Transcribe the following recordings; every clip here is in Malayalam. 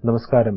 നമസ്കാരം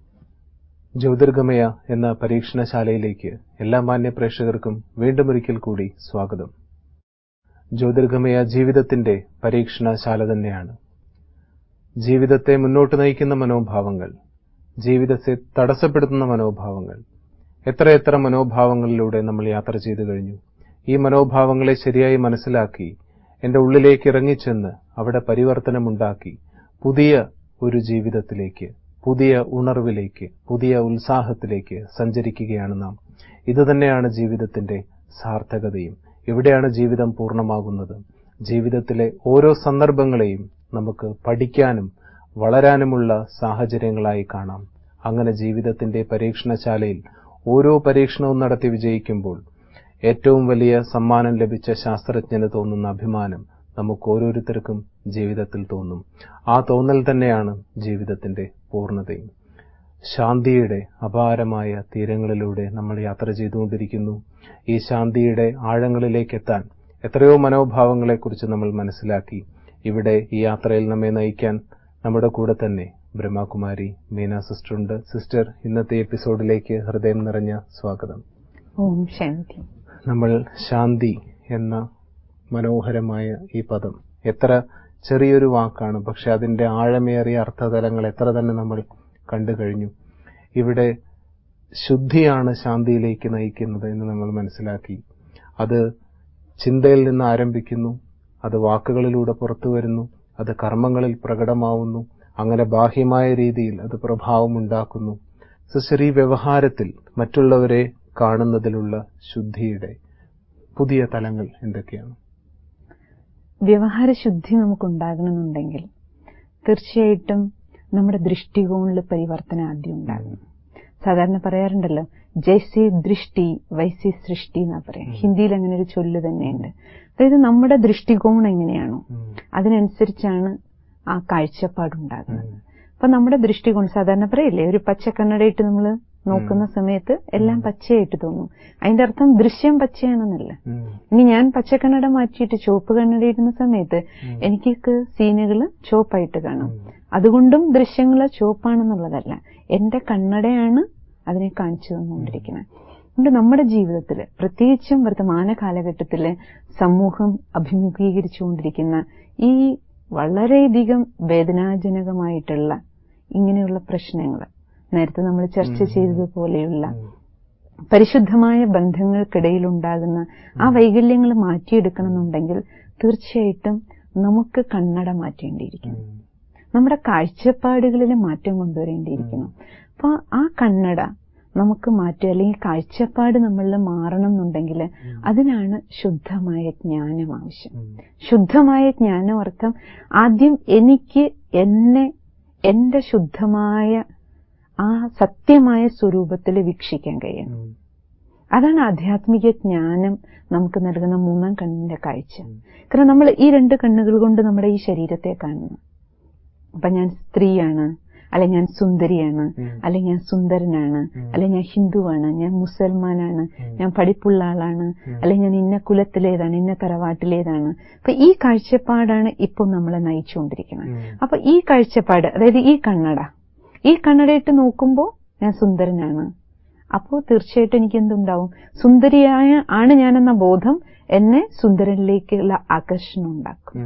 ജ്യോതിർഗമയ എന്ന പരീക്ഷണശാലയിലേക്ക് എല്ലാ മാന്യ പ്രേക്ഷകർക്കും വീണ്ടുമൊരിക്കൽ കൂടി സ്വാഗതം ജ്യോതിർഗമയ ജീവിതത്തിന്റെ പരീക്ഷണശാല തന്നെയാണ് ജീവിതത്തെ മുന്നോട്ട് നയിക്കുന്ന മനോഭാവങ്ങൾ ജീവിതത്തെ തടസ്സപ്പെടുത്തുന്ന മനോഭാവങ്ങൾ എത്രയെത്ര മനോഭാവങ്ങളിലൂടെ നമ്മൾ യാത്ര ചെയ്തു കഴിഞ്ഞു ഈ മനോഭാവങ്ങളെ ശരിയായി മനസ്സിലാക്കി എന്റെ ഉള്ളിലേക്ക് ഇറങ്ങിച്ചെന്ന് അവിടെ പരിവർത്തനമുണ്ടാക്കി പുതിയ ഒരു ജീവിതത്തിലേക്ക് പുതിയ ഉണർവിലേക്ക് പുതിയ ഉത്സാഹത്തിലേക്ക് സഞ്ചരിക്കുകയാണ് നാം ഇതുതന്നെയാണ് ജീവിതത്തിന്റെ സാർത്ഥകതയും ഇവിടെയാണ് ജീവിതം പൂർണ്ണമാകുന്നത് ജീവിതത്തിലെ ഓരോ സന്ദർഭങ്ങളെയും നമുക്ക് പഠിക്കാനും വളരാനുമുള്ള സാഹചര്യങ്ങളായി കാണാം അങ്ങനെ ജീവിതത്തിന്റെ പരീക്ഷണശാലയിൽ ഓരോ പരീക്ഷണവും നടത്തി വിജയിക്കുമ്പോൾ ഏറ്റവും വലിയ സമ്മാനം ലഭിച്ച ശാസ്ത്രജ്ഞന് തോന്നുന്ന അഭിമാനം നമുക്ക് ഓരോരുത്തർക്കും ജീവിതത്തിൽ തോന്നും ആ തോന്നൽ തന്നെയാണ് ജീവിതത്തിന്റെ പൂർണ്ണതയും ശാന്തിയുടെ അപാരമായ തീരങ്ങളിലൂടെ നമ്മൾ യാത്ര ചെയ്തുകൊണ്ടിരിക്കുന്നു ഈ ശാന്തിയുടെ ആഴങ്ങളിലേക്ക് എത്താൻ എത്രയോ മനോഭാവങ്ങളെക്കുറിച്ച് നമ്മൾ മനസ്സിലാക്കി ഇവിടെ ഈ യാത്രയിൽ നമ്മെ നയിക്കാൻ നമ്മുടെ കൂടെ തന്നെ ബ്രഹ്മകുമാരി മീന സിസ്റ്റർ ഉണ്ട് സിസ്റ്റർ ഇന്നത്തെ എപ്പിസോഡിലേക്ക് ഹൃദയം നിറഞ്ഞ സ്വാഗതം ഓം ശാന്തി നമ്മൾ ശാന്തി എന്ന മനോഹരമായ ഈ പദം എത്ര ചെറിയൊരു വാക്കാണ് പക്ഷെ അതിന്റെ ആഴമേറിയ അർത്ഥതലങ്ങൾ എത്ര തന്നെ നമ്മൾ കണ്ടു കഴിഞ്ഞു ഇവിടെ ശുദ്ധിയാണ് ശാന്തിയിലേക്ക് നയിക്കുന്നത് എന്ന് നമ്മൾ മനസ്സിലാക്കി അത് ചിന്തയിൽ നിന്ന് ആരംഭിക്കുന്നു അത് വാക്കുകളിലൂടെ പുറത്തു വരുന്നു അത് കർമ്മങ്ങളിൽ പ്രകടമാവുന്നു അങ്ങനെ ബാഹ്യമായ രീതിയിൽ അത് പ്രഭാവമുണ്ടാക്കുന്നു സിസ്റ്റർ ഈ വ്യവഹാരത്തിൽ മറ്റുള്ളവരെ കാണുന്നതിലുള്ള ശുദ്ധിയുടെ പുതിയ തലങ്ങൾ എന്തൊക്കെയാണ് വ്യവഹാര ശുദ്ധി നമുക്കുണ്ടാകണമെന്നുണ്ടെങ്കിൽ തീർച്ചയായിട്ടും നമ്മുടെ ദൃഷ്ടികോണിൽ പരിവർത്തനം ആദ്യം ഉണ്ടാകണം സാധാരണ പറയാറുണ്ടല്ലോ ജയ്സി ദൃഷ്ടി വൈസി സൃഷ്ടി എന്നാ പറയാം ഹിന്ദിയിൽ അങ്ങനെ ഒരു ചൊല്ല് തന്നെയുണ്ട് അതായത് നമ്മുടെ ദൃഷ്ടികോൺ എങ്ങനെയാണോ അതിനനുസരിച്ചാണ് ആ കാഴ്ചപ്പാടുണ്ടാകുന്നത് അപ്പൊ നമ്മുടെ ദൃഷ്ടികോൺ സാധാരണ പറയില്ലേ ഒരു പച്ച കണ്ണടയിട്ട് നമ്മൾ നോക്കുന്ന സമയത്ത് എല്ലാം പച്ചയായിട്ട് തോന്നും അതിന്റെ അർത്ഥം ദൃശ്യം പച്ചയാണെന്നല്ല ഇനി ഞാൻ പച്ചക്കണ്ണട മാറ്റിയിട്ട് ചുവപ്പ് കണ്ണട ഇടുന്ന സമയത്ത് എനിക്ക് സീനുകൾ ചുവപ്പായിട്ട് കാണും അതുകൊണ്ടും ദൃശ്യങ്ങൾ ചുവപ്പാണെന്നുള്ളതല്ല എന്റെ കണ്ണടയാണ് അതിനെ കാണിച്ചു തന്നുകൊണ്ടിരിക്കുന്നത് അതുകൊണ്ട് നമ്മുടെ ജീവിതത്തിൽ പ്രത്യേകിച്ചും വർത്തമാന കാലഘട്ടത്തില് സമൂഹം അഭിമുഖീകരിച്ചുകൊണ്ടിരിക്കുന്ന ഈ വളരെയധികം വേദനാജനകമായിട്ടുള്ള ഇങ്ങനെയുള്ള പ്രശ്നങ്ങൾ നേരത്തെ നമ്മൾ ചർച്ച ചെയ്തതുപോലെയുള്ള പരിശുദ്ധമായ ബന്ധങ്ങൾക്കിടയിൽ ഉണ്ടാകുന്ന ആ വൈകല്യങ്ങൾ മാറ്റിയെടുക്കണമെന്നുണ്ടെങ്കിൽ തീർച്ചയായിട്ടും നമുക്ക് കണ്ണട മാറ്റേണ്ടിയിരിക്കുന്നു നമ്മുടെ കാഴ്ചപ്പാടുകളിൽ മാറ്റം കൊണ്ടുവരേണ്ടിയിരിക്കുന്നു അപ്പൊ ആ കണ്ണട നമുക്ക് മാറ്റുക അല്ലെങ്കിൽ കാഴ്ചപ്പാട് നമ്മളിൽ മാറണം എന്നുണ്ടെങ്കിൽ അതിനാണ് ശുദ്ധമായ ജ്ഞാനം ആവശ്യം ശുദ്ധമായ ജ്ഞാനം അർത്ഥം ആദ്യം എനിക്ക് എന്നെ എന്റെ ശുദ്ധമായ ആ സത്യമായ സ്വരൂപത്തിൽ വീക്ഷിക്കാൻ കഴിയണം അതാണ് ആധ്യാത്മിക ജ്ഞാനം നമുക്ക് നൽകുന്ന മൂന്നാം കണ്ണിന്റെ കാഴ്ച കാരണം നമ്മൾ ഈ രണ്ട് കണ്ണുകൾ കൊണ്ട് നമ്മുടെ ഈ ശരീരത്തെ കാണുന്നു അപ്പൊ ഞാൻ സ്ത്രീയാണ് അല്ലെ ഞാൻ സുന്ദരിയാണ് അല്ലെ ഞാൻ സുന്ദരനാണ് അല്ലെ ഞാൻ ഹിന്ദുവാണ് ഞാൻ മുസൽമാനാണ് ഞാൻ പഠിപ്പുള്ള ആളാണ് അല്ലെ ഞാൻ ഇന്ന കുലത്തിലേതാണ് ഇന്ന തറവാട്ടിലേതാണ് അപ്പൊ ഈ കാഴ്ചപ്പാടാണ് ഇപ്പോൾ നമ്മളെ നയിച്ചുകൊണ്ടിരിക്കുന്നത് അപ്പൊ ഈ കാഴ്ചപ്പാട് അതായത് ഈ കണ്ണട ഈ കണ്ണടയിട്ട് നോക്കുമ്പോൾ ഞാൻ സുന്ദരനാണ് അപ്പോൾ തീർച്ചയായിട്ടും എനിക്ക് എന്തുണ്ടാവും സുന്ദരിയായ ആണ് ഞാനെന്ന ബോധം എന്നെ സുന്ദരനിലേക്കുള്ള ആകർഷണം ഉണ്ടാക്കും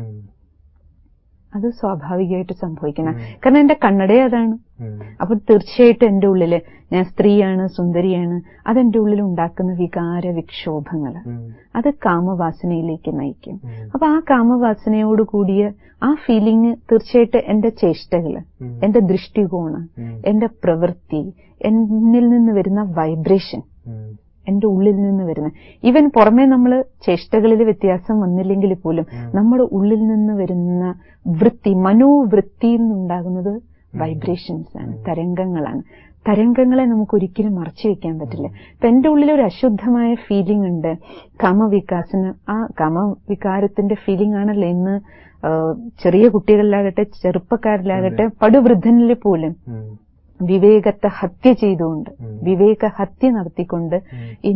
അത് സ്വാഭാവികമായിട്ട് സംഭവിക്കണം കാരണം എന്റെ കണ്ണടേ അതാണ് അപ്പൊ തീർച്ചയായിട്ടും എന്റെ ഉള്ളില് ഞാൻ സ്ത്രീയാണ് സുന്ദരിയാണ് അതെന്റെ ഉള്ളിൽ ഉണ്ടാക്കുന്ന വികാര വിക്ഷോഭങ്ങൾ അത് കാമവാസനയിലേക്ക് നയിക്കും അപ്പൊ ആ കാമവാസനയോട് കൂടിയ ആ ഫീലിംഗ് തീർച്ചയായിട്ടും എന്റെ ചേഷ്ടകള് എന്റെ ദൃഷ്ടികോണ് എന്റെ പ്രവൃത്തി എന്നിൽ നിന്ന് വരുന്ന വൈബ്രേഷൻ എന്റെ ഉള്ളിൽ നിന്ന് വരുന്ന ഈവൻ പുറമേ നമ്മൾ ചേഷ്ടകളിൽ വ്യത്യാസം വന്നില്ലെങ്കിൽ പോലും നമ്മുടെ ഉള്ളിൽ നിന്ന് വരുന്ന വൃത്തി മനോവൃത്തിയിൽ നിന്നുണ്ടാകുന്നത് വൈബ്രേഷൻസ് ആണ് തരംഗങ്ങളാണ് തരംഗങ്ങളെ നമുക്ക് ഒരിക്കലും മറച്ചു വെക്കാൻ പറ്റില്ല ഇപ്പൊ എന്റെ ഉള്ളിൽ ഒരു അശുദ്ധമായ ഫീലിംഗ് ഉണ്ട് കാമവികാസന് ആ കാമവികാരത്തിന്റെ ഫീലിംഗ് ആണല്ലോ ഇന്ന് ചെറിയ കുട്ടികളിലാകട്ടെ ചെറുപ്പക്കാരിലാകട്ടെ പടുവൃദ്ധനിൽ പോലും വിവേകത്തെ ഹത്യ ചെയ്തുകൊണ്ട് വിവേക ഹത്യ നടത്തിക്കൊണ്ട് ഇന്ന്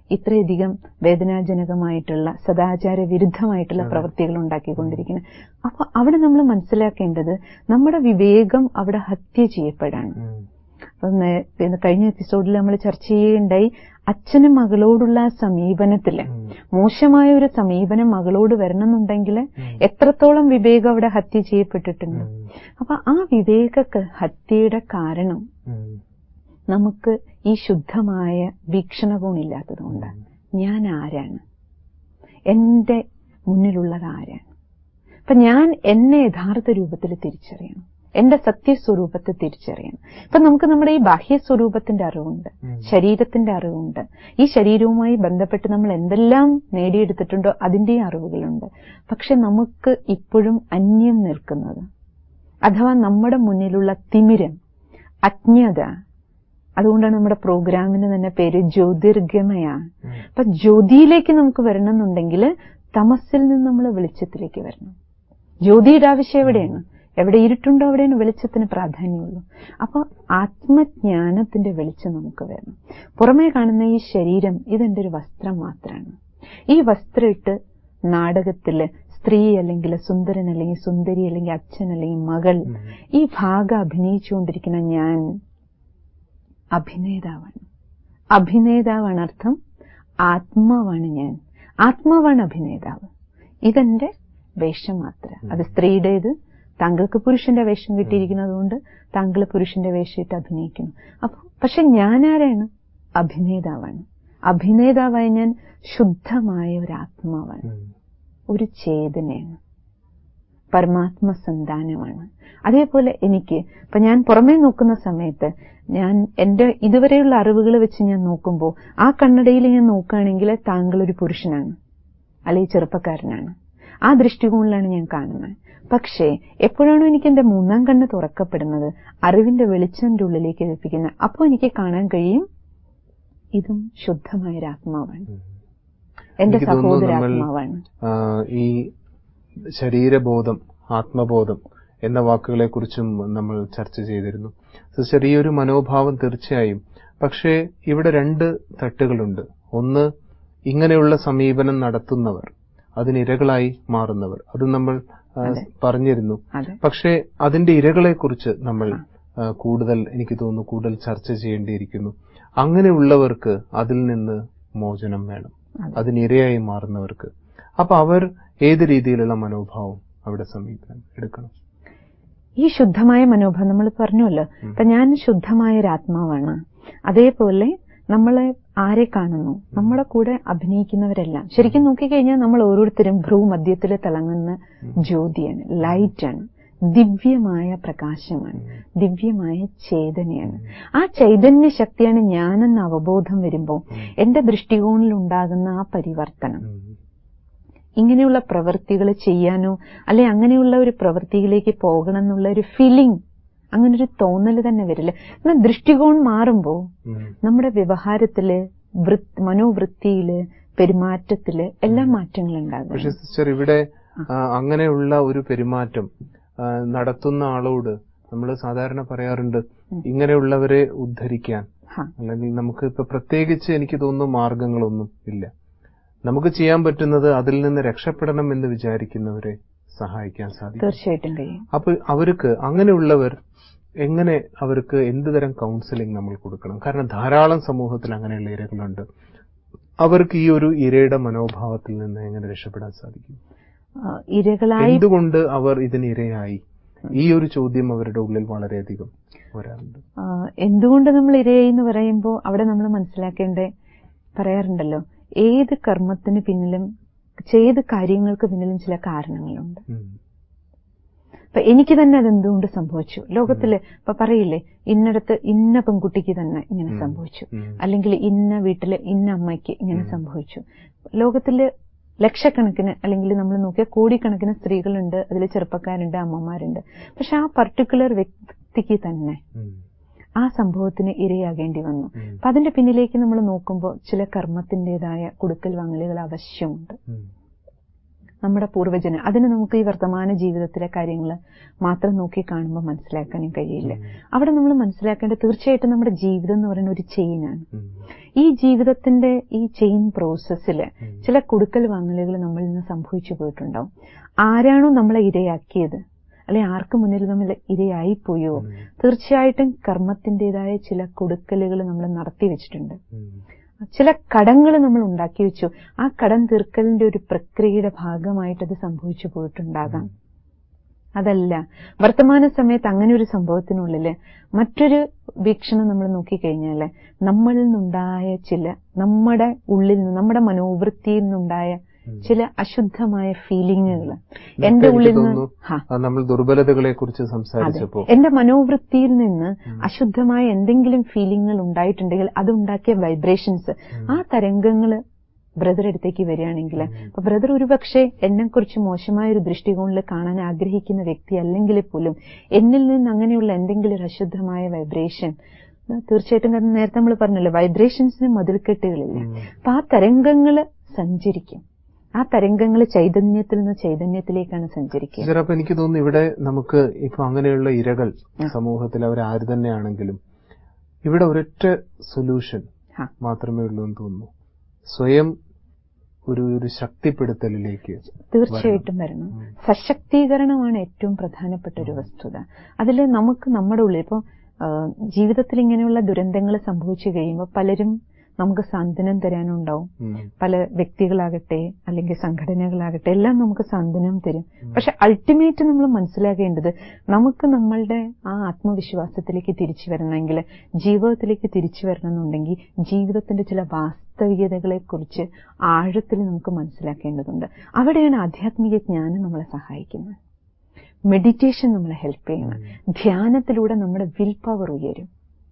ഇത്രയധികം വേദനാജനകമായിട്ടുള്ള സദാചാര വിരുദ്ധമായിട്ടുള്ള പ്രവൃത്തികൾ ഉണ്ടാക്കിക്കൊണ്ടിരിക്കുന്നത് അപ്പൊ അവിടെ നമ്മൾ മനസ്സിലാക്കേണ്ടത് നമ്മുടെ വിവേകം അവിടെ ഹത്യ ചെയ്യപ്പെടാണ് ഉം. അപ്പം നേ- പിന്നെ കഴിഞ്ഞ എപ്പിസോഡിൽ നമ്മൾ ചർച്ച ചെയ്യുകയുണ്ടായി അച്ഛനും മകളോടുള്ള ആ സമീപനത്തില് ഉം. മോശമായ ഒരു സമീപനം മകളോട് വരണമെന്നുണ്ടെങ്കിൽ എത്രത്തോളം വിവേകം അവിടെ ഹത്യ ചെയ്യപ്പെട്ടിട്ടുണ്ട് ഉം. അപ്പൊ ആ വിവേക ക- ഹത്യയുടെ കാരണം ഉം. നമുക്ക് ഈ ശുദ്ധമായ വീക്ഷണകോണില്ലാത്തതുകൊണ്ട് ഞാൻ ആരാണ് എന്റെ മുന്നിലുള്ളത് ആരാണ് അപ്പൊ ഞാൻ എന്നെ യഥാർത്ഥ രൂപത്തിൽ തിരിച്ചറിയണം എന്റെ സത്യസ്വരൂപത്തെ തിരിച്ചറിയണം ഇപ്പൊ നമുക്ക് നമ്മുടെ ഈ ബാഹ്യ സ്വരൂപത്തിന്റെ അറിവുണ്ട് ഉം. ശരീരത്തിന്റെ അറിവുണ്ട് ഈ ശരീരവുമായി ബന്ധപ്പെട്ട് നമ്മൾ എന്തെല്ലാം നേടിയെടുത്തിട്ടുണ്ടോ അതിന്റെ അറിവുകളുണ്ട് പക്ഷെ നമുക്ക് ഇപ്പോഴും അന്യം നിൽക്കുന്നത് അഥവാ നമ്മുടെ മുന്നിലുള്ള തിമിരം അജ്ഞത അതുകൊണ്ടാണ് നമ്മുടെ പ്രോഗ്രാമിന് തന്നെ പേര് ജ്യോതിർഗമയ ഉം. അപ്പൊ ജ്യോതിയിലേക്ക് നമുക്ക് വരണം എന്നുണ്ടെങ്കിൽ തമസിൽ നിന്ന് നമ്മൾ വെളിച്ചത്തിലേക്ക് വരണം ജ്യോതിയുടെ ആവശ്യം എവിടെയാണ് എവിടെ ഇരുട്ടുണ്ടോ അവിടെയാണ് വെളിച്ചത്തിന് പ്രാധാന്യമുള്ളൂ അപ്പൊ ആത്മജ്ഞാനത്തിന്റെ വെളിച്ചം നമുക്ക് വരണം പുറമേ കാണുന്ന ഈ ശരീരം ഇതെന്റെ ഒരു വസ്ത്രം മാത്രമാണ് ഈ വസ്ത്രം ഇട്ട് നാടകത്തില് സ്ത്രീ അല്ലെങ്കിൽ സുന്ദരൻ അല്ലെങ്കിൽ സുന്ദരി അല്ലെങ്കിൽ അച്ഛൻ അല്ലെങ്കിൽ മകൾ ഉം. ഈ ഭാഗം അഭിനയിച്ചുകൊണ്ടിരിക്കുന്ന ഞാൻ അഭിനേതാവാണ് അഭിനേതാവാണ് അർത്ഥം ആത്മാവാണ് ഞാൻ ആത്മാവാണ് അഭിനേതാവ് ഇതെന്റെ വേഷം മാത്രം അത് സ്ത്രീയുടേത് താങ്കൾക്ക് പുരുഷന്റെ വേഷം കിട്ടിയിരിക്കുന്നത് കൊണ്ട് താങ്കൾ പുരുഷന്റെ വേഷം ഇട്ട് അഭിനയിക്കുന്നു അപ്പൊ പക്ഷെ ഞാൻ ആരാണ് അഭിനേതാവാണ് അഭിനേതാവായ ഞാൻ ശുദ്ധമായ ഒരു ആത്മാവാണ് ഉം. ഒരു ചേതനയാണ് പരമാത്മ സന്താനമാണ് അതേപോലെ എനിക്ക് ഇപ്പൊ ഞാൻ പുറമേ നോക്കുന്ന സമയത്ത് ഞാൻ എന്റെ ഇതുവരെയുള്ള അറിവുകൾ വെച്ച് ഞാൻ നോക്കുമ്പോൾ ആ കണ്ണടയിൽ ഞാൻ നോക്കുകയാണെങ്കിൽ താങ്കൾ ഒരു പുരുഷനാണ് അല്ലെങ്കിൽ ചെറുപ്പക്കാരനാണ് ആ ദൃഷ്ടികോണിലാണ് ഞാൻ കാണുന്നത് പക്ഷേ എപ്പോഴാണോ എനിക്ക് എന്റെ മൂന്നാം കണ്ണ് തുറക്കപ്പെടുന്നത് അറിവിന്റെ വെളിച്ചന്റെ ഉള്ളിലേക്ക് എത്തിക്കുന്നത് അപ്പോൾ എനിക്ക് കാണാൻ കഴിയും ഇതും ശുദ്ധമായ ഒരു ആത്മാവാണ് ഉം. എന്റെ എനിക്ക് തോന്നുന്നു നമ്മൾ സഹോദരാത്മാവാണ് ആ, ഈ ശരീരബോധം ആത്മബോധം എന്ന വാക്കുകളെ കുറിച്ചും നമ്മൾ ചർച്ച ചെയ്തിരുന്നു സിസ്റ്റർ ഈ ഒരു മനോഭാവം തീർച്ചയായും പക്ഷേ ഇവിടെ രണ്ട് തട്ടുകളുണ്ട് ഒന്ന് ഇങ്ങനെയുള്ള സമീപനം നടത്തുന്നവർ അതിനിരകളായി മാറുന്നവർ അത് നമ്മൾ ആ, പറഞ്ഞിരുന്നു അതെ പക്ഷേ അതിന്റെ ഇരകളെക്കുറിച്ച് നമ്മൾ ആ, കൂടുതൽ എനിക്ക് തോന്നുന്നു കൂടുതൽ ചർച്ച ചെയ്യേണ്ടിയിരിക്കുന്നു അങ്ങനെയുള്ളവർക്ക് അതിൽ നിന്ന് മോചനം വേണം അതെ. അതിനിരയായി മാറുന്നവർക്ക് അപ്പൊ അവർ ഏത് രീതിയിലുള്ള മനോഭാവം അവിടെ സമീപനം എടുക്കണം ഈ ശുദ്ധമായ മനോഭാവം നമ്മൾ പറഞ്ഞുവല്ലോ ഇപ്പൊ ഞാൻ ശുദ്ധമായ ഒരു ആത്മാവാണ് അതേപോലെ നമ്മളെ ആരെ കാണുന്നു നമ്മുടെ കൂടെ അഭിനയിക്കുന്നവരെല്ലാം ശരിക്കും നോക്കിക്കഴിഞ്ഞാൽ നമ്മൾ ഓരോരുത്തരും ഭ്രൂ മധ്യത്തിൽ തിളങ്ങുന്ന ജ്യോതിയാണ് ലൈറ്റാണ് ദിവ്യമായ പ്രകാശമാണ് ദിവ്യമായ ചേതനയാണ് ആ ചൈതന്യ ശക്തിയാണ് ഞാനെന്ന അവബോധം വരുമ്പോൾ എന്റെ ദൃഷ്ടികോണിൽ ഉണ്ടാകുന്ന ആ പരിവർത്തനം ഉം. ഇങ്ങനെയുള്ള പ്രവൃത്തികൾ ചെയ്യാനോ അല്ലെ അങ്ങനെയുള്ള ഒരു പ്രവൃത്തിയിലേക്ക് പോകണം എന്നുള്ള ഒരു ഫീലിംഗ് അങ്ങനെ ഒരു തോന്നൽ തന്നെ വരില്ല എന്നാൽ ദൃഷ്ടികോൺ മാറുമ്പോൾ ഉം. നമ്മുടെ വ്യവഹാരത്തില് വൃത്ത് മനോവൃത്തിയില് പെരുമാറ്റത്തില് എല്ലാം മാറ്റങ്ങൾ ഉണ്ടാകും പക്ഷെ സിസ്റ്റർ ഇവിടെ ആ, അങ്ങനെയുള്ള ഒരു പെരുമാറ്റം ആ, നടത്തുന്ന ആളോട് നമ്മൾ സാധാരണ പറയാറുണ്ട് ഇങ്ങനെയുള്ളവരെ ഉദ്ധരിക്കാൻ ഹാ. അല്ലെങ്കിൽ നമുക്ക് ഇപ്പൊ പ്രത്യേകിച്ച് എനിക്ക് തോന്നുന്നു മാർഗങ്ങളൊന്നും ഇല്ല നമുക്ക് ചെയ്യാൻ പറ്റുന്നത് അതിൽ നിന്ന് രക്ഷപ്പെടണം എന്ന് വിചാരിക്കുന്നവരെ സഹായിക്കാൻ സാധിക്കും തീർച്ചയായിട്ടും കഴിയും അപ്പൊ അവർക്ക് അങ്ങനെയുള്ളവർ എങ്ങനെ അവർക്ക് എന്ത് തരം കൗൺസിലിംഗ് നമ്മൾ കൊടുക്കണം കാരണം ധാരാളം സമൂഹത്തിൽ അങ്ങനെയുള്ള ഇരകളുണ്ട് അവർക്ക് ഈ ഒരു ഇരയുടെ മനോഭാവത്തിൽ നിന്ന് എങ്ങനെ രക്ഷപ്പെടാൻ സാധിക്കും ആ, ഇരകളായി എന്തുകൊണ്ട് അവർ ഇതിന് ഇരയായി ഈ ഒരു ചോദ്യം അവരുടെ ഉള്ളിൽ വളരെയധികം വരാറുണ്ട് ആ, എന്തുകൊണ്ട് നമ്മൾ ഇരയായി എന്ന് പറയുമ്പോൾ അവിടെ നമ്മൾ മനസ്സിലാക്കേണ്ട പറയാറുണ്ടല്ലോ ഏത് കർമ്മത്തിന് പിന്നിലും ചെയ്ത കാര്യങ്ങൾക്ക് പിന്നിലും ചില കാരണങ്ങളുണ്ട് ഉം. അപ്പൊ എനിക്ക് തന്നെ അത് എന്തുകൊണ്ട് സംഭവിച്ചു ലോകത്തില് ഇപ്പൊ പറയില്ലേ ഇന്നടത്ത് ഇന്ന പെൺകുട്ടിക്ക് തന്നെ ഇങ്ങനെ സംഭവിച്ചു ഉം. അല്ലെങ്കിൽ ഇന്ന വീട്ടില് ഇന്ന അമ്മയ്ക്ക് ഇങ്ങനെ സംഭവിച്ചു ലോകത്തില് ലക്ഷക്കണക്കിന് അല്ലെങ്കിൽ നമ്മൾ നോക്കിയാൽ കോടിക്കണക്കിന് സ്ത്രീകളുണ്ട് അതിൽ ചെറുപ്പക്കാരുണ്ട് അമ്മമാരുണ്ട് പക്ഷെ ആ പർട്ടിക്കുലർ വ്യക്തിക്ക് തന്നെ ഉം. ആ സംഭവത്തിന് ഇരയാകേണ്ടി വന്നു ഉം. അപ്പൊ അതിന്റെ പിന്നിലേക്ക് നമ്മൾ നോക്കുമ്പോൾ ചില കർമ്മത്തിന്റേതായ കൊടുക്കൽ വാങ്ങലുകൾ ആവശ്യമുണ്ട് ഉം. നമ്മുടെ പൂർവ്വജന് അതിന് നമുക്ക് ഈ വർത്തമാന ജീവിതത്തിലെ കാര്യങ്ങൾ മാത്രം നോക്കി കാണുമ്പോൾ മനസ്സിലാക്കാനും കഴിയില്ല അവിടെ നമ്മൾ മനസ്സിലാക്കേണ്ടത് തീർച്ചയായിട്ടും നമ്മുടെ ജീവിതം എന്ന് പറയുന്ന ഒരു ചെയിനാണ് ഉം. ഈ ജീവിതത്തിന്റെ ഈ ചെയിൻ പ്രോസസ്സിൽ ചില കൊടുക്കൽ വാങ്ങലുകൾ നമ്മളിൽ നിന്ന് സംഭവിച്ചു പോയിട്ടുണ്ടാവും ആരാണോ നമ്മളെ ഇരയാക്കിയത് അല്ലെ ആർക്ക് മുന്നിൽ നമ്മൾ ഇരയായിപ്പോയോ തീർച്ചയായിട്ടും കർമ്മത്തിൻ്റെതായ ചില കൊടുക്കലുകൾ നമ്മൾ നടത്തി വെച്ചിട്ടുണ്ട് ഉം. ചില കടങ്ങൾ നമ്മൾ ഉണ്ടാക്കി വെച്ചു ആ കടം തീർക്കലിന്റെ ഒരു പ്രക്രിയയുടെ ഭാഗമായിട്ട് അത് സംഭവിച്ചു പോയിട്ടുണ്ടാകാം അതല്ല വർത്തമാന സമയത്ത് അങ്ങനെ ഒരു സംഭവത്തിനുള്ളില് മറ്റൊരു വീക്ഷണം നമ്മൾ നോക്കിക്കഴിഞ്ഞാല് നമ്മളിൽ നിന്നുണ്ടായ ചില നമ്മുടെ ഉള്ളിൽ നിന്ന് നമ്മുടെ മനോവൃത്തിയിൽ നിന്നുണ്ടായ ചില അശുദ്ധമായ ഫീലിങ്ങുകൾ എന്റെ എനിക്ക് ഉള്ളിൽ നിന്ന് തോന്നുന്നു ഹാ അത് നമ്മൾ ദുർബലതകളെ കുറിച്ച് അതെ സംസാരിച്ചപ്പോ എന്റെ മനോവൃത്തിയിൽ നിന്ന് അശുദ്ധമായ എന്തെങ്കിലും ഫീലിങ്ങുകൾ ഉണ്ടായിട്ടുണ്ടെങ്കിൽ അത് ഉണ്ടാക്കിയ വൈബ്രേഷൻസ് ആ തരംഗങ്ങൾ ബ്രദർ അടുത്തേക്ക് വരികയാണെങ്കിൽ അപ്പൊ ബ്രദർ ഒരുപക്ഷെ എന്നെ കുറിച്ച് മോശമായ ഒരു ദൃഷ്ടികോണിൽ കാണാൻ ആഗ്രഹിക്കുന്ന വ്യക്തി അല്ലെങ്കിൽ പോലും എന്നിൽ നിന്ന് അങ്ങനെയുള്ള എന്തെങ്കിലും ഒരു അശുദ്ധമായ വൈബ്രേഷൻ തീർച്ചയായിട്ടും കാരണം നേരത്തെ നമ്മൾ പറഞ്ഞല്ലോ വൈബ്രേഷൻസിന് മതിൽക്കെട്ടുകളില്ല അപ്പൊ ആ തരംഗങ്ങൾ സഞ്ചരിക്കും ആ തരംഗങ്ങൾ ചൈതന്യത്തിൽ നിന്ന് ചൈതന്യത്തിലേക്കാണ് സഞ്ചരിക്കുക ടീച്ചർ അപ്പൊ എനിക്ക് തോന്നുന്നു ഇവിടെ നമുക്ക് ഇപ്പൊ അങ്ങനെയുള്ള ഇരകൾ സമൂഹത്തിൽ അവർ ആര് തന്നെയാണെങ്കിലും ഇവിടെ ഒരൊറ്റ സൊല്യൂഷൻ ആ. മാത്രമേ ഉള്ളൂ എന്ന് തോന്നുന്നു സ്വയം ഒരു ഒരു ശക്തിപ്പെടുത്തലിലേക്ക് തീർച്ചയായിട്ടും വരണം സശക്തീകരണമാണ് ഏറ്റവും പ്രധാനപ്പെട്ട ഒരു വസ്തുത അതിൽ നമുക്ക് നമ്മുടെ ഉള്ളിൽ ഇപ്പോൾ ജീവിതത്തിൽ ഇങ്ങനെയുള്ള ദുരന്തങ്ങൾ സംഭവിച്ചു കഴിയുമ്പോൾ പലരും നമുക്ക് സാന്ത്വനം തരാനുണ്ടാവും ഉം. പല വ്യക്തികളാകട്ടെ അല്ലെങ്കിൽ സംഘടനകളാകട്ടെ എല്ലാം നമുക്ക് സാന്ത്വനം തരും പക്ഷെ അൾട്ടിമേറ്റ് നമ്മൾ മനസ്സിലാക്കേണ്ടത് നമുക്ക് നമ്മളുടെ ആ ആത്മവിശ്വാസത്തിലേക്ക് തിരിച്ചു വരണമെങ്കിൽ ജീവിതത്തിലേക്ക് തിരിച്ചു വരണമെന്നുണ്ടെങ്കിൽ ജീവിതത്തിന്റെ ചില വാസ്തവികതകളെ കുറിച്ച് ആഴത്തിൽ നമുക്ക് മനസ്സിലാക്കേണ്ടതുണ്ട് അവിടെയാണ് ആധ്യാത്മിക ജ്ഞാനം നമ്മളെ സഹായിക്കുന്നത് മെഡിറ്റേഷൻ നമ്മളെ ഹെൽപ്പ് ചെയ്യണം ധ്യാനത്തിലൂടെ നമ്മുടെ വിൽ പവർ ഉയരും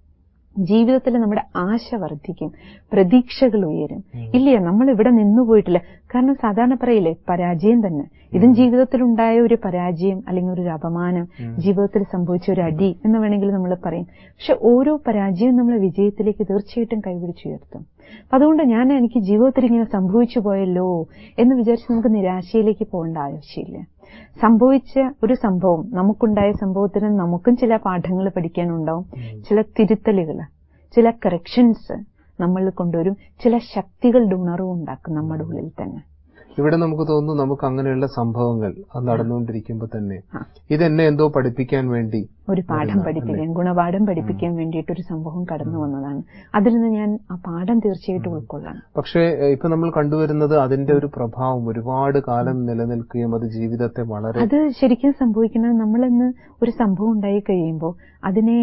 ജീവിതത്തിൽ നമ്മുടെ ആശ വർദ്ധിക്കും പ്രതീക്ഷകൾ ഉയരും ഇല്ല നമ്മൾ ഇവിടെ നിന്നുപോയിട്ടില്ല കാരണം സാധാരണ പറയില്ലേ പരാജയം തന്നെ ഇതും ജീവിതത്തിൽ ഉണ്ടായ ഒരു പരാജയം അല്ലെങ്കിൽ ഒരു അപമാനം ജീവിതത്തിൽ സംഭവിച്ച ഒരു അടി എന്ന് വേണമെങ്കിൽ നമ്മൾ പറയും പക്ഷെ ഓരോ പരാജയവും നമ്മളെ വിജയത്തിലേക്ക് തീർച്ചയായിട്ടും കൈപിടിച്ചുയർത്തും അപ്പൊ അതുകൊണ്ട് ഞാൻ എനിക്ക് ജീവിതത്തിൽ ഇങ്ങനെ സംഭവിച്ചു പോയല്ലോ എന്ന് വിചാരിച്ച് നമുക്ക് നിരാശയിലേക്ക് പോകേണ്ട ആവശ്യമില്ല സംഭവിച്ച ഒരു സംഭവം നമുക്കുണ്ടായ സംഭവത്തിന് നമുക്കും ചില പാഠങ്ങൾ പഠിക്കാനുണ്ടാവും ചില തിരുത്തലുകൾ ചില കറക്ഷൻസ് നമ്മൾ കൊണ്ടുവരും ചില ശക്തികളുടെ ഉണർവ് ഉണ്ടാക്കും നമ്മുടെ ഉള്ളിൽ തന്നെ ഇവിടെ നമുക്ക് തോന്നുന്നു നമുക്ക് അങ്ങനെയുള്ള സംഭവങ്ങൾ അത് നടന്നുകൊണ്ടിരിക്കുമ്പോൾ തന്നെ ഇതെന്നെ എന്തോ പഠിപ്പിക്കാൻ വേണ്ടി ഒരു പാഠം പഠിപ്പിക്കാൻ ഗുണപാഠം പഠിപ്പിക്കാൻ വേണ്ടിയിട്ട് ഒരു സംഭവം കടന്നു വന്നതാണ് അതിൽ നിന്ന് ഞാൻ ആ പാഠം തീർച്ചയായിട്ടും ഉൾക്കൊള്ളാം പക്ഷേ എഹ്, ഇപ്പൊ നമ്മൾ കണ്ടുവരുന്നത് അതിന്റെ ഒരു പ്രഭാവം ഒരുപാട് കാലം നിലനിൽക്കുകയും അത് ജീവിതത്തെ വളരെ അത് ശരിക്കും സംഭവിക്കുന്നത് നമ്മളിന്ന് ഒരു സംഭവം ഉണ്ടായി കഴിയുമ്പോൾ അതിനെ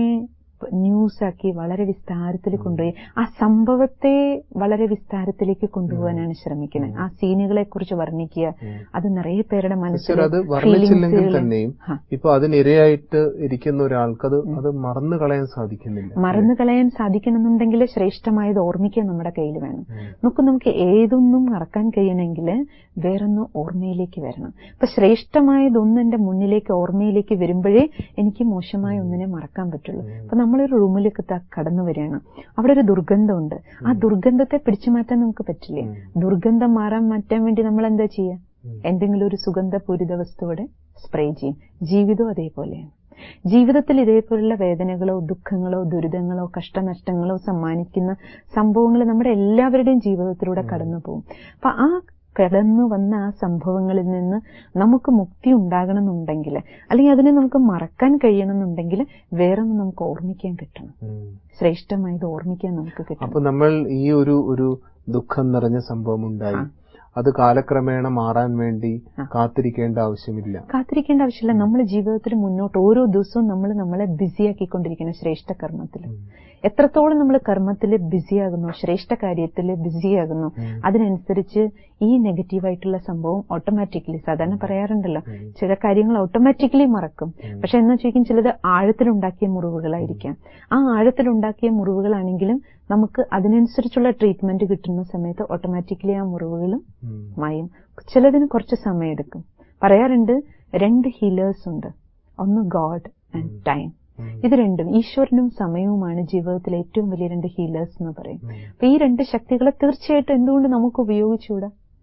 ന്യൂസ് ആക്കി വളരെ വിസ്താരത്തിൽ കൊണ്ടുപോയി ആ സംഭവത്തെ വളരെ വിസ്താരത്തിലേക്ക് കൊണ്ടുപോകാനാണ് ശ്രമിക്കുന്നത് ആ സീനുകളെ കുറിച്ച് വർണ്ണിക്കുക അത് നിറയെ പേരുടെ മനസ്സിൽ ടീച്ചർ അത് വർണ്ണിച്ചില്ലെങ്കിൽ feelingsകള് തന്നെയും ആ. ഇപ്പൊ അതിനിരയായിട്ട് ഇരിക്കുന്ന ഒരാൾക്ക് അത് അത് മറന്നു കളയാൻ സാധിക്കുന്നില്ല മറന്നു കളയാൻ സാധിക്കണമെന്നുണ്ടെങ്കിൽ ശ്രേഷ്ഠമായത് ഓർമ്മിക്കാൻ നമ്മുടെ കയ്യിൽ വേണം നമുക്ക് നമുക്ക് ഏതൊന്നും മറക്കാൻ കഴിയണമെങ്കിൽ വേറൊന്ന് ഓർമ്മയിലേക്ക് വരണം അപ്പൊ ശ്രേഷ്ഠമായതൊന്നും എന്റെ മുന്നിലേക്ക് ഓർമ്മയിലേക്ക് വരുമ്പോഴേ എനിക്ക് മോശമായ ഒന്നിനെ മറക്കാൻ പറ്റുള്ളൂ അപ്പൊ നമ്മളൊരു റൂമിലേക്ക് ത- കടന്നു വരികയാണ് അവിടെ ഒരു ദുർഗന്ധമുണ്ട് ആ ദുർഗന്ധത്തെ പിടിച്ചു മാറ്റാൻ നമുക്ക് പറ്റില്ല ദുർഗന്ധം മാറാൻ മാറ്റാൻ വേണ്ടി നമ്മൾ എന്താ ചെയ്യുക എന്തെങ്കിലും ഒരു സുഗന്ധപൂരിത വസ്തുവിടെ സ്പ്രേ ചെയ്യും ജീവിതവും അതേപോലെയാണ് ജീവിതത്തിൽ ഇതേപോലുള്ള വേദനകളോ ദുഃഖങ്ങളോ ദുരിതങ്ങളോ കഷ്ടനഷ്ടങ്ങളോ സമ്മാനിക്കുന്ന സംഭവങ്ങൾ നമ്മുടെ എല്ലാവരുടെയും ജീവിതത്തിലൂടെ കടന്നു പോകും അപ്പൊ ആ കടന്നു വന്ന ആ സംഭവങ്ങളിൽ നിന്ന് നമുക്ക് മുക്തി ഉണ്ടാകണമെന്നുണ്ടെങ്കിൽ അല്ലെങ്കിൽ അതിനെ നമുക്ക് മറക്കാൻ കഴിയണമെന്നുണ്ടെങ്കിൽ വേറൊന്ന് നമുക്ക് ഓർമ്മിക്കാൻ കിട്ടണം ഉം. ശ്രേഷ്ഠമായത് ഓർമ്മിക്കാൻ നമുക്ക് കിട്ടണം അപ്പൊ നമ്മൾ ഈ ഒരു ഒരു ദുഃഖം നിറഞ്ഞ സംഭവം ഉണ്ടായി അത് കാലക്രമേണ മാറാൻ വേണ്ടി കാത്തിരിക്കേണ്ട ആവശ്യമില്ല കാത്തിരിക്കേണ്ട ആവശ്യമില്ല നമ്മൾ ജീവിതത്തിൽ മുന്നോട്ട് ഓരോ ദിവസവും നമ്മൾ നമ്മളെ ബിസിയാക്കിക്കൊണ്ടിരിക്കണം ശ്രേഷ്ഠ കർമ്മത്തിൽ എത്രത്തോളം നമ്മൾ കർമ്മത്തിൽ ബിസിയാകുന്നു ശ്രേഷ്ഠ കാര്യത്തിൽ ബിസിയാകുന്നു അതിനനുസരിച്ച് ഈ നെഗറ്റീവായിട്ടുള്ള സംഭവം ഓട്ടോമാറ്റിക്കലി സാധാരണ പറയാറുണ്ടല്ലോ ചില കാര്യങ്ങൾ ഓട്ടോമാറ്റിക്കലി മറക്കും പക്ഷെ എന്നാ ചോദിക്കും ചിലത് ആഴത്തിലുണ്ടാക്കിയ മുറിവുകളായിരിക്കാം ആ ആഴത്തിലുണ്ടാക്കിയ മുറിവുകളാണെങ്കിലും നമുക്ക് അതിനനുസരിച്ചുള്ള ട്രീറ്റ്മെന്റ് കിട്ടുന്ന സമയത്ത് ഓട്ടോമാറ്റിക്കലി ആ മുറിവുകളും ഉം. മായും ചിലതിന് കുറച്ച് സമയമെടുക്കും പറയാറുണ്ട് രണ്ട് ഹീലേഴ്സ് ഉണ്ട് ഒന്ന് ഗോഡ് ആൻഡ് ടൈം ഇത് രണ്ടും ഈശ്വരനും സമയവുമാണ് ജീവിതത്തിലെ ഏറ്റവും വലിയ രണ്ട് ഹീലേഴ്സ് എന്ന് പറയും അപ്പൊ ഈ രണ്ട് ശക്തികളെ തീർച്ചയായിട്ടും എന്തുകൊണ്ട് നമുക്ക് ഉപയോഗിച്ചുകൂടാ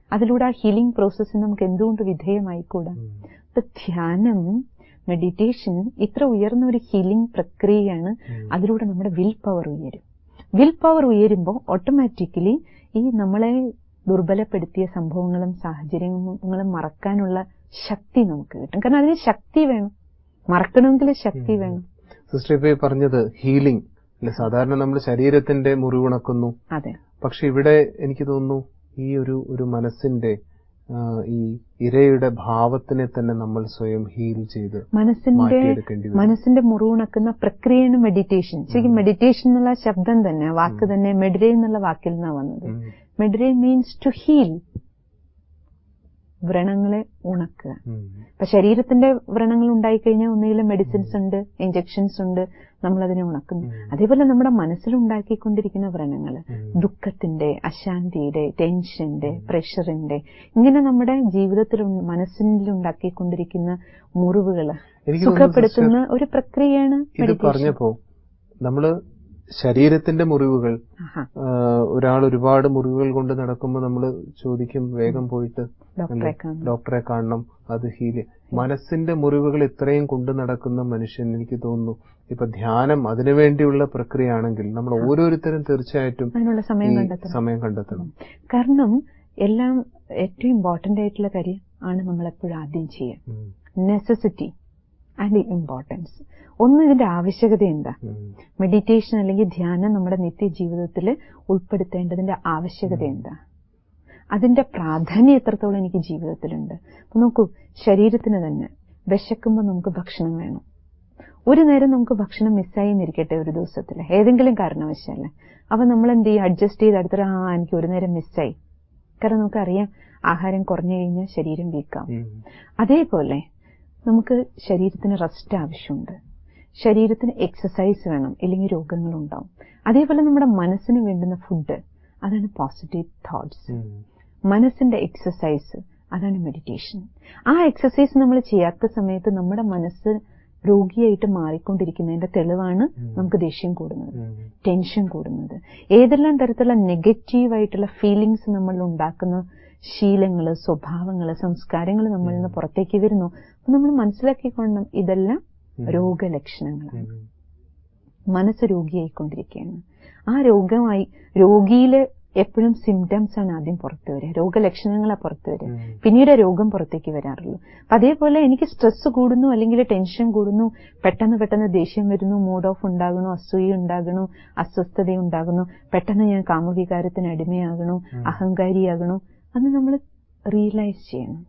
അതിലൂടെ ആ ഹീലിംഗ് പ്രോസസ്സിന് നമുക്ക് എന്തുകൊണ്ട് വിധേയമായിക്കൂടാ ഉം. അപ്പൊ ധ്യാനം മെഡിറ്റേഷൻ ഇത്ര ഉയർന്ന ഒരു ഹീലിംഗ് പ്രക്രിയയാണ് ഉം. അതിലൂടെ നമ്മുടെ വിൽ പവർ ഉയരും വിൽ പവർ ഉയരുമ്പോൾ ഓട്ടോമാറ്റിക്കലി ഈ നമ്മളെ ദുർബലപ്പെടുത്തിയ സംഭവങ്ങളും സാഹചര്യങ്ങളും മറക്കാനുള്ള ശക്തി നമുക്ക് കിട്ടും കാരണം അതിന് ശക്തി വേണം മറക്കണമെങ്കിൽ ശക്തി ഉം. വേണം സിസ്റ്റർ ഇപ്പൊ ഈ പറഞ്ഞത് ഹീലിംഗ് അല്ലെ സാധാരണ നമ്മൾ ശരീരത്തിന്റെ മുറിവുണക്കുന്നു അതെ പക്ഷെ ഇവിടെ എനിക്ക് തോന്നുന്നു ഈ ഒരു ഒരു മനസ്സിന്റെ ആ, ഈ ഇരയുടെ ഭാവത്തിനെ തന്നെ നമ്മൾ സ്വയം ഹീൽ ചെയ്ത് മനസ്സിന്റെ മാറ്റിയെടുക്കേണ്ടി വരും മനസ്സിന്റെ മുറിവുണക്കുന്ന പ്രക്രിയയാണ് മെഡിറ്റേഷൻ ശരിക്കും മെഡിറ്റേഷൻ എന്നുള്ള ശബ്ദം തന്നെ വാക്ക് തന്നെ മെഡിരെ എന്നുള്ള വാക്കിൽ നിന്നാണ് വന്നത് ഉം. മെഡിരെ മീൻസ് ടു ഹീൽ വ്രണങ്ങളെ ഉണക്കുക ഉം. ഇപ്പൊ ശരീരത്തിന്റെ വ്രണങ്ങൾ ഉണ്ടായിക്കഴിഞ്ഞാൽ ഒന്നുകിൽ മെഡിസിൻസ് ഉണ്ട് ഇഞ്ചക്ഷൻസ് ഉണ്ട് നമ്മൾ അതിനെ ഉണക്കുന്നു ഉം. അതേപോലെ നമ്മുടെ മനസ്സിലുണ്ടാക്കിക്കൊണ്ടിരിക്കുന്ന വ്രണങ്ങൾ ഉം. ദുഃഖത്തിന്റെ അശാന്തിയുടെ ടെൻഷന്റെ പ്രഷറിന്റെ ഇങ്ങനെ നമ്മുടെ ജീവിതത്തിൽ ഉണ്ട- മനസ്സിൽ ഉണ്ടാക്കിക്കൊണ്ടിരിക്കുന്ന മുറിവുകൾ എനിക്ക് തോന്നുന്നു സുഖപ്പെടുത്തുന്ന ഒരു പ്രക്രിയയാണ് ഇത് meditation. പറഞ്ഞപ്പോ നമ്മള് ശരീരത്തിന്റെ മുറിവുകൾ ആഹാ. ഒരാൾ ഒരുപാട് മുറിവുകൾ കൊണ്ട് നടക്കുമ്പോൾ നമ്മൾ ചോദിക്കും വേഗം പോയിട്ട് ഡോക്ടറെ കാണും ഡോക്ടറെ കാണണം അത് ഹീല് മനസ്സിന്റെ മുറിവുകൾ ഇത്രയും കൊണ്ടു നടക്കുന്ന മനുഷ്യൻ എനിക്ക് തോന്നുന്നു ഇപ്പൊ ധ്യാനം അതിനുവേണ്ടിയുള്ള പ്രക്രിയ ആണെങ്കിൽ നമ്മൾ ഓരോരുത്തരും തീർച്ചയായിട്ടും അതിനുള്ള സമയം ഈ കണ്ടെത്തണം സമയം കണ്ടെത്തണം കാരണം എല്ലാം ഏറ്റവും ഇമ്പോർട്ടന്റ് ആയിട്ടുള്ള കാര്യം ആണ് നമ്മൾ എപ്പോഴും ആദ്യം ചെയ്യുക ഉം. നെസസിറ്റി ആൻഡ് ഇമ്പോർട്ടൻസ് ഒന്ന് ഇതിന്റെ ആവശ്യകത എന്താ ഉം. മെഡിറ്റേഷൻ അല്ലെങ്കിൽ ധ്യാനം നമ്മുടെ നിത്യജീവിതത്തിൽ ഉൾപ്പെടുത്തേണ്ടതിന്റെ ആവശ്യകത എന്താ അതിന്റെ പ്രാധാന്യം എത്രത്തോളം എനിക്ക് ജീവിതത്തിലുണ്ട് അപ്പൊ നോക്കൂ ശരീരത്തിന് തന്നെ വിശക്കുമ്പോൾ നമുക്ക് ഭക്ഷണം വേണം ഒരു നേരം നമുക്ക് ഭക്ഷണം മിസ്സായി എന്നിരിക്കട്ടെ ഒരു ദിവസത്തിൽ ഏതെങ്കിലും കാരണവശാല് അപ്പൊ നമ്മൾ എന്ത് ചെയ്യും അഡ്ജസ്റ്റ് ചെയ്ത് അടുത്ത ആ എനിക്ക് ഒരു നേരം മിസ്സായി കാരണം നമുക്കറിയാം ആഹാരം കുറഞ്ഞു കഴിഞ്ഞാൽ ശരീരം വീക്കാവും ഉം. അതേപോലെ നമുക്ക് ശരീരത്തിന് റെസ്റ്റ് ആവശ്യമുണ്ട് ശരീരത്തിന് എക്സസൈസ് വേണം ഇല്ലെങ്കിൽ രോഗങ്ങളുണ്ടാവും അതേപോലെ നമ്മുടെ മനസ്സിന് വേണ്ടുന്ന ഫുഡ് അതാണ് പോസിറ്റീവ് തോട്ട്സ് ഉം. മനസ്സിന്റെ എക്സസൈസ് അതാണ് മെഡിറ്റേഷൻ ആ എക്സസൈസ് നമ്മൾ ചെയ്യാത്ത സമയത്ത് നമ്മുടെ മനസ്സ് രോഗിയായിട്ട് മാറിക്കൊണ്ടിരിക്കുന്നതിന്റെ തെളിവാണ് നമുക്ക് ദേഷ്യം കൂടുന്നത് ഉം. ടെൻഷൻ കൂടുന്നത് ഏതെല്ലാം തരത്തിലുള്ള നെഗറ്റീവ് ആയിട്ടുള്ള ഫീലിങ്സ് നമ്മൾ ഉണ്ടാക്കുന്ന ശീലങ്ങള് സ്വഭാവങ്ങള് സംസ്കാരങ്ങൾ നമ്മളിൽ നിന്ന് പുറത്തേക്ക് വരുന്നു അപ്പൊ നമ്മൾ മനസ്സിലാക്കിക്കൊള്ളണം ഇതെല്ലാം രോഗലക്ഷണങ്ങളാണ് ഉം. മനസ്സ് രോഗിയായിക്കൊണ്ടിരിക്കുകയാണ് ആ രോഗമായി രോഗിയില് എപ്പോഴും സിംറ്റംസ് ആണ് ആദ്യം പുറത്തു വരിക രോഗലക്ഷണങ്ങളാ പുറത്തു വരിക ഉം. പിന്നീട് രോഗം പുറത്തേക്ക് വരാറുള്ളൂ അപ്പൊ അതേപോലെ എനിക്ക് സ്ട്രെസ് കൂടുന്നു അല്ലെങ്കിൽ ടെൻഷൻ കൂടുന്നു പെട്ടെന്ന് പെട്ടെന്ന് ദേഷ്യം വരുന്നു മൂഡ് ഓഫ് ഉണ്ടാകണു അസൂയ ഉണ്ടാകണു അസ്വസ്ഥത ഉണ്ടാകുന്നു പെട്ടെന്ന് ഞാൻ കാമവികാരത്തിന് അടിമയാകണു അഹങ്കാരിയാകണു അത് നമ്മൾ റിയലൈസ് ചെയ്യണം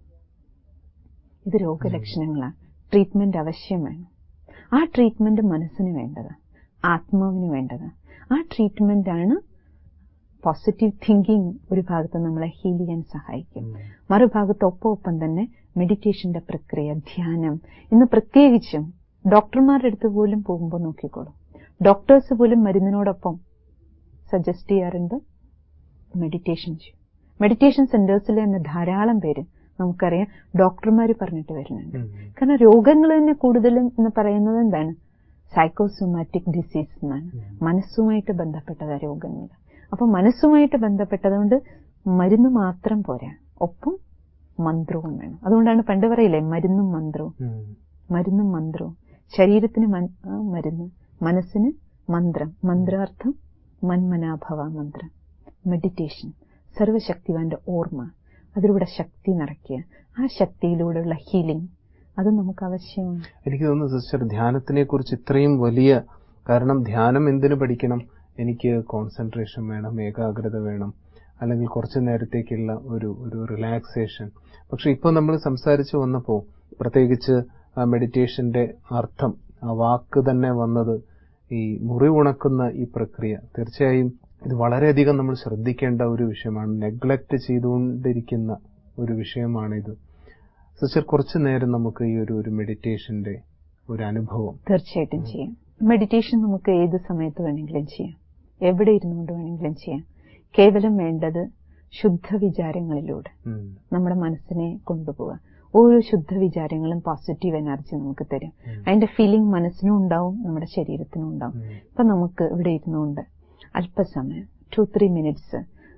ഇത് രോഗലക്ഷണങ്ങളാണ് ട്രീറ്റ്മെന്റ് ആവശ്യം വേണം ആ ട്രീറ്റ്മെന്റ് മനസ്സിന് വേണ്ടത് ആത്മാവിന് വേണ്ടത് ആ ട്രീറ്റ്മെന്റ് ആണ് പോസിറ്റീവ് തിങ്കിങ് ഒരു ഭാഗത്ത് നമ്മളെ ഹീൽ ചെയ്യാൻ സഹായിക്കും ഉം. മറുഭാഗത്ത് ഒപ്പം ഒപ്പം തന്നെ മെഡിറ്റേഷന്റെ പ്രക്രിയ ധ്യാനം ഇന്ന് പ്രത്യേകിച്ചും ഡോക്ടർമാരുടെ അടുത്ത് പോലും പോകുമ്പോൾ നോക്കിക്കോളൂ ഡോക്ടേഴ്സ് പോലും മരുന്നിനോടൊപ്പം സജസ്റ്റ് ചെയ്യാറുണ്ട് മെഡിറ്റേഷൻ ചെയ്യും മെഡിറ്റേഷൻ സെന്റേഴ്സിൽ തന്നെ ധാരാളം പേര് നമുക്കറിയാം ഡോക്ടർമാർ പറഞ്ഞിട്ട് വരുന്നുണ്ട് ഉം. കാരണം രോഗങ്ങൾ തന്നെ കൂടുതലും എന്ന് പറയുന്നത് എന്താണ് സൈക്കോസോമാറ്റിക് ഡിസീസ് എന്നാണ് മനസ്സുമായിട്ട് ബന്ധപ്പെട്ടതാ രോഗങ്ങൾ അപ്പൊ മനസ്സുമായിട്ട് ബന്ധപ്പെട്ടതുകൊണ്ട് മരുന്ന് മാത്രം പോരാ ഒപ്പം മന്ത്രവും വേണം അതുകൊണ്ടാണ് പണ്ട് പറയില്ലേ മരുന്നും മന്ത്രവും ഉം. മരുന്നും മന്ത്രവും ശരീരത്തിന് മൻ- ആ മരുന്ന് മനസ്സിന് മന്ത്രം മന്ത്രാർത്ഥം മന്മനാഭവ മന്ത്രം മെഡിറ്റേഷൻ സർവശക്തിവാന്റെ ഓർമ്മ അതിലൂടെ ശക്തി നിറയ്ക്കുക ആ ശക്തിയിലൂടെയുള്ള ഹീലിംഗ് അത് നമുക്ക് ആവശ്യമാണ് എനിക്ക് തോന്നുന്നു സിസ്റ്റർ ധ്യാനത്തിനെ കുറിച്ച് ഇത്രയും വലിയ കാരണം ധ്യാനം എന്തിനു പഠിക്കണം എനിക്ക് കോൺസെൻട്രേഷൻ വേണം ഏകാഗ്രത വേണം അല്ലെങ്കിൽ കുറച്ചു നേരത്തേക്കുള്ള ഒരു ഒരു റിലാക്സേഷൻ പക്ഷെ ഇപ്പൊ നമ്മൾ സംസാരിച്ചു വന്നപ്പോ പ്രത്യേകിച്ച് ആ മെഡിറ്റേഷന്റെ അർത്ഥം ആ വാക്ക് തന്നെ വന്നത് ഈ മുറിവുണക്കുന്ന ഈ പ്രക്രിയ തീർച്ചയായും ഇത് വളരെയധികം നമ്മൾ ശ്രദ്ധിക്കേണ്ട ഒരു വിഷയമാണ് നെഗ്ലക്ട് ചെയ്തുകൊണ്ടിരിക്കുന്ന ഒരു വിഷയമാണിത് സിസ്റ്റർ കുറച്ചു നേരം നമുക്ക് ഈ ഒരു ഒരു മെഡിറ്റേഷന്റെ ഒരു അനുഭവം തീർച്ചയായിട്ടും ചെയ്യാം മെഡിറ്റേഷൻ നമുക്ക് ഏത് സമയത്ത് വേണമെങ്കിലും ചെയ്യാം എവിടെ ഇരുന്നുകൊണ്ട് വേണമെങ്കിലും ചെയ്യാം കേവലം വേണ്ടത് ശുദ്ധ വിചാരങ്ങളിലൂടെ ഉം. നമ്മുടെ മനസ്സിനെ കൊണ്ടുപോവുക ഓരോ ശുദ്ധ വിചാരങ്ങളും പോസിറ്റീവ് എനർജി നമുക്ക് തരും ഉം. അതിന്റെ ഫീലിംഗ് മനസ്സിനും ഉണ്ടാവും നമ്മുടെ ശരീരത്തിനും ഉണ്ടാവും ഉം. ഇപ്പൊ നമുക്ക് ഇവിടെ ഇരുന്നുകൊണ്ട് അല്പസമയം ടു ത്രീ മിനിറ്റ്സ്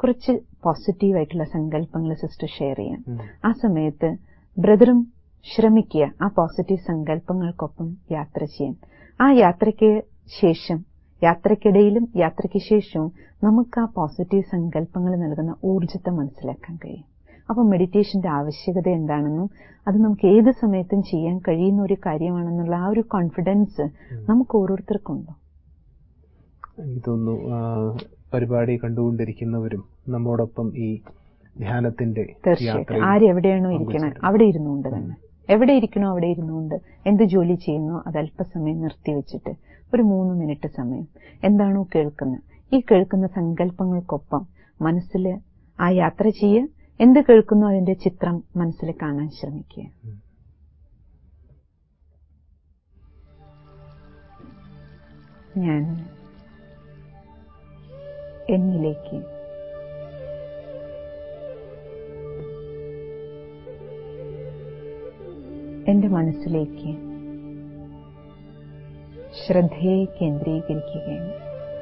കുറച്ച് പോസിറ്റീവായിട്ടുള്ള സങ്കല്പങ്ങൾ സിസ്റ്റർ ഷെയർ ചെയ്യാം ഉം. ആ സമയത്ത് ബ്രദറും ശ്രമിക്കുക ആ പോസിറ്റീവ് സങ്കല്പങ്ങൾക്കൊപ്പം യാത്ര ചെയ്യാൻ ആ യാത്രയ്ക്ക് ശേഷം യാത്രക്കിടയിലും യാത്രയ്ക്ക് ശേഷവും നമുക്ക് ആ പോസിറ്റീവ് സങ്കല്പങ്ങൾ നൽകുന്ന ഊർജത്തെ മനസ്സിലാക്കാൻ കഴിയും അപ്പോൾ മെഡിറ്റേഷന്റെ ആവശ്യകത എന്താണെന്നും അത് നമുക്ക് ഏത് സമയത്തും ചെയ്യാൻ കഴിയുന്ന ഒരു കാര്യമാണെന്നുള്ള ആ ഒരു കോൺഫിഡൻസ് നമുക്ക് ഓരോരുത്തർക്കുണ്ടോ എനിക്ക് തോന്നുന്നു ആ, പരിപാടി കണ്ടുകൊണ്ടിരിക്കുന്നവരും നമ്മോടൊപ്പം ഈ ധ്യാനത്തിന്റെ തീർച്ചയായിട്ടും യാത്രയിൽ ആരെവിടെയാണോ ഇരിക്കണം പങ്കുചേരും. അവിടെ ഇരുന്നുകൊണ്ട് തന്നെ എവിടെ ഇരിക്കണോ അവിടെ ഇരുന്നുകൊണ്ട് എന്ത് ജോലി ചെയ്യുന്നോ അത് അല്പസമയം നിർത്തിവെച്ചിട്ട് ഒരു മൂന്ന് മിനിറ്റ് സമയം എന്താണോ കേൾക്കുന്നത് ഈ കേൾക്കുന്ന സങ്കല്പങ്ങൾക്കൊപ്പം മനസ്സിൽ ആ യാത്ര ചെയ്യുക എന്ത് കേൾക്കുന്നോ അതിന്റെ ചിത്രം മനസ്സിൽ കാണാൻ ശ്രമിക്കുക ഞാൻ എന്നിലേക്ക് എന്റെ മനസ്സിലേക്ക് ശ്രദ്ധയെ കേന്ദ്രീകരിക്കുകയാണ്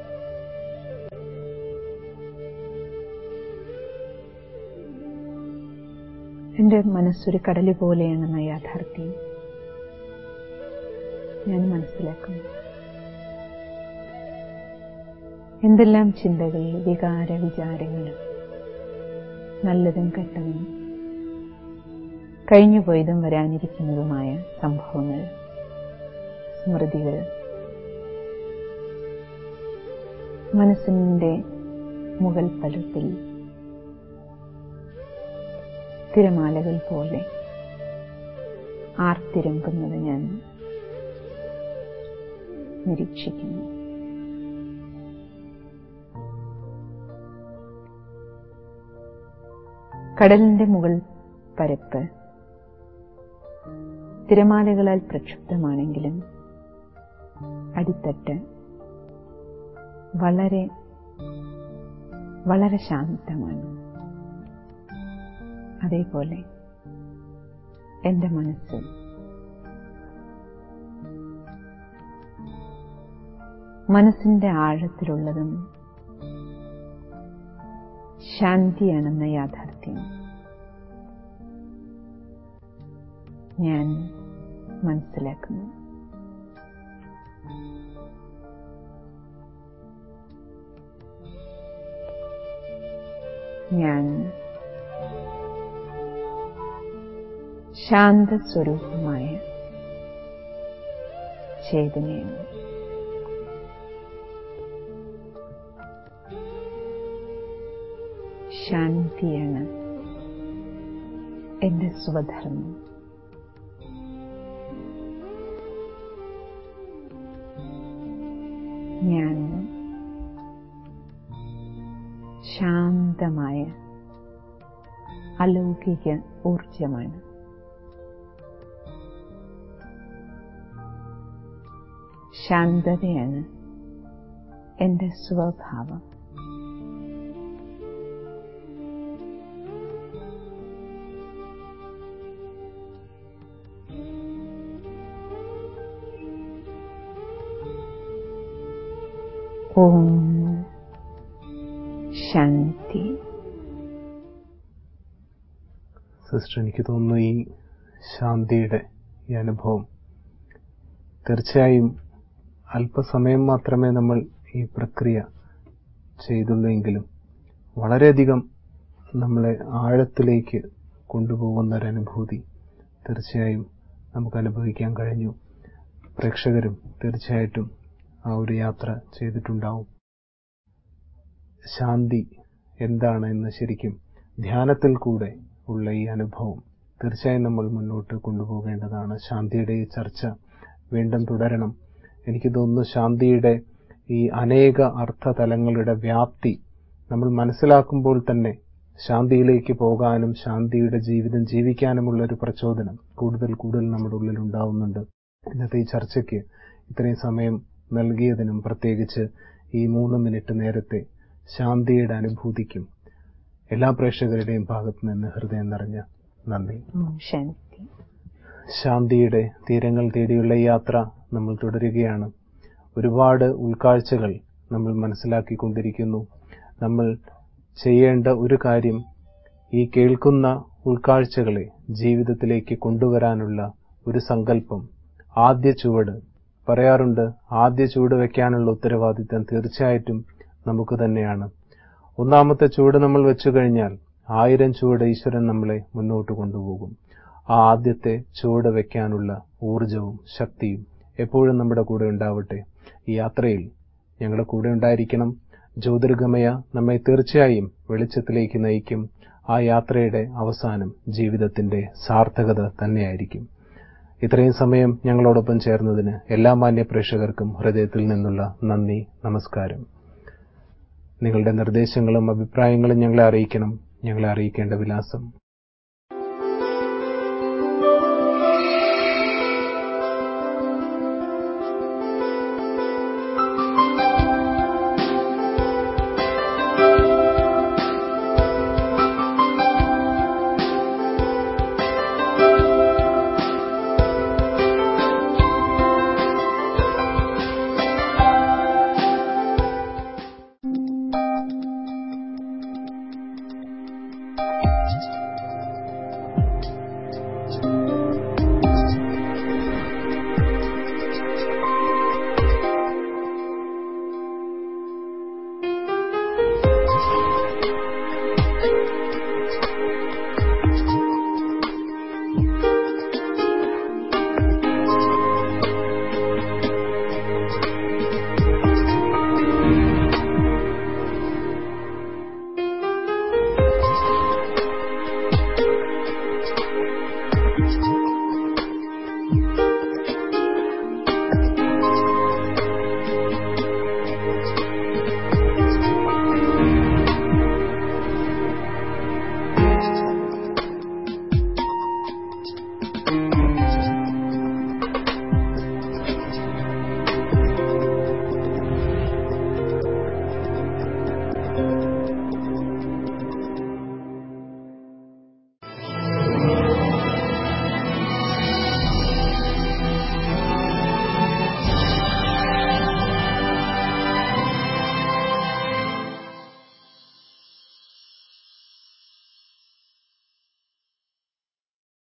എന്റെ മനസ്സൊരു കടല് പോലെയാണെന്ന യാഥാർത്ഥ്യം ഞാൻ മനസ്സിലാക്കുന്നു എന്തെല്ലാം ചിന്തകൾ വികാര വിചാരങ്ങൾ നല്ലതും കെട്ടതും കഴിഞ്ഞുപോയതും വരാനിരിക്കുന്നതുമായ സംഭവങ്ങൾ സ്മൃതികൾ മനസ്സിന്റെ മുകൾ തലത്തിൽ തിരമാലകൾ പോലെ ആർത്തിരമ്പുന്നത് ഞാൻ നിരീക്ഷിക്കുന്നു കടലിന്റെ മുകൾ പരപ്പ് തിരമാലകളാൽ പ്രക്ഷുബ്ധമാണെങ്കിലും അടിത്തട്ട് വളരെ വളരെ ശാന്തമാണ് അതേപോലെ എന്റെ മനസ്സ് മനസ്സിന്റെ ആഴത്തിലുള്ളതും ശാന്തിയാണെന്ന യാഥാർത്ഥ്യം ഞാൻ മനസ്സിലാക്കുന്നു ഞാൻ ശാന്തസ്വരൂപമായ ചേതനയാണ് ശാന്തിയാണ് എന്റെ സ്വധർമ്മം ഞാൻ ശാന്തമായ അലൗകിക ഊർജമാണ് ശാന്തതയാണ് എന്റെ സ്വഭാവം ഓം ശാന്തി സിസ്റ്റർ എനിക്ക് തോന്നുന്നു ഈ ശാന്തിയുടെ ഈ അനുഭവം തീർച്ചയായും അല്പസമയം മാത്രമേ നമ്മൾ ഈ പ്രക്രിയ ചെയ്തുള്ളൂ എങ്കിലും വളരെയധികം നമ്മളെ ആഴത്തിലേക്ക് കൊണ്ടുപോകുന്ന ഒരു അനുഭൂതി തീർച്ചയായും നമുക്ക് അനുഭവിക്കാൻ കഴിഞ്ഞു പ്രേക്ഷകരും തീർച്ചയായിട്ടും ആ ഒരു യാത്ര ചെയ്തിട്ടുണ്ടാവും ശാന്തി എന്താണ് എന്ന് ശരിക്കും ധ്യാനത്തിൽ കൂടെ ഉള്ള ഈ അനുഭവം തീർച്ചയായും നമ്മൾ മുന്നോട്ട് കൊണ്ടുപോകേണ്ടതാണ് ശാന്തിയുടെ ഈ ചർച്ച വീണ്ടും തുടരണം എനിക്ക് തോന്നുന്നു ശാന്തിയുടെ ഈ അനേക അർത്ഥതലങ്ങളുടെ വ്യാപ്തി നമ്മൾ മനസ്സിലാക്കുമ്പോൾ തന്നെ ശാന്തിയിലേക്ക് പോകാനും ശാന്തിയുടെ ജീവിതം ജീവിക്കാനുമുള്ള ഒരു പ്രചോദനം കൂടുതൽ കൂടുതൽ നമ്മുടെ ഉള്ളിൽ ഉണ്ടാവുന്നുണ്ട് ഇന്നത്തെ ഈ ചർച്ചയ്ക്ക് ഇത്രയും സമയം നൽകിയതിനും പ്രത്യേകിച്ച് ഈ മൂന്ന് മിനിറ്റ് നേരത്തെ ശാന്തിയുടെ അനുഭൂതിക്കും എല്ലാ പ്രേക്ഷകരുടെയും ഭാഗത്തു നിന്ന് ഹൃദയം നിറഞ്ഞ നന്ദി ഓം ശാന്തി ശാന്തിയുടെ തീരങ്ങൾ തേടിയുള്ള ഈ യാത്ര നമ്മൾ തുടരുകയാണ് ഒരുപാട് ഉൾക്കാഴ്ചകൾ നമ്മൾ മനസ്സിലാക്കിക്കൊണ്ടിരിക്കുന്നു നമ്മൾ ചെയ്യേണ്ട ഒരു കാര്യം ഈ കേൾക്കുന്ന ഉൾക്കാഴ്ചകളെ ജീവിതത്തിലേക്ക് കൊണ്ടുവരാനുള്ള ഒരു സങ്കല്പം ആദ്യ ചുവട് പറയാറുണ്ട് ആദ്യ ചുവട് വെക്കാനുള്ള ഉത്തരവാദിത്തം തീർച്ചയായിട്ടും നമുക്ക് തന്നെയാണ് ഒന്നാമത്തെ ചുവട് നമ്മൾ വെച്ചു കഴിഞ്ഞാൽ ആയിരം ചുവട് ഈശ്വരൻ നമ്മളെ മുന്നോട്ട് കൊണ്ടുപോകും ആ ആദ്യത്തെ ചുവട് വെക്കാനുള്ള ഊർജവും ശക്തിയും എപ്പോഴും നമ്മുടെ കൂടെ ഉണ്ടാവട്ടെ ഈ യാത്രയിൽ ഞങ്ങളുടെ കൂടെ ഉണ്ടായിരിക്കണം ജ്യോതിർഗമയ നമ്മെ തീർച്ചയായും വെളിച്ചത്തിലേക്ക് നയിക്കും ആ യാത്രയുടെ അവസാനം ജീവിതത്തിന്റെ സാർത്ഥകത തന്നെയായിരിക്കും ഇത്രയും സമയം ഞങ്ങളോടൊപ്പം ചേർന്നതിന് എല്ലാ മാന്യ പ്രേക്ഷകർക്കും ഹൃദയത്തിൽ നിന്നുള്ള നന്ദി നമസ്കാരം നിങ്ങളുടെ നിർദ്ദേശങ്ങളും അഭിപ്രായങ്ങളും ഞങ്ങളെ അറിയിക്കണം ഞങ്ങളെ അറിയിക്കേണ്ട വിലാസം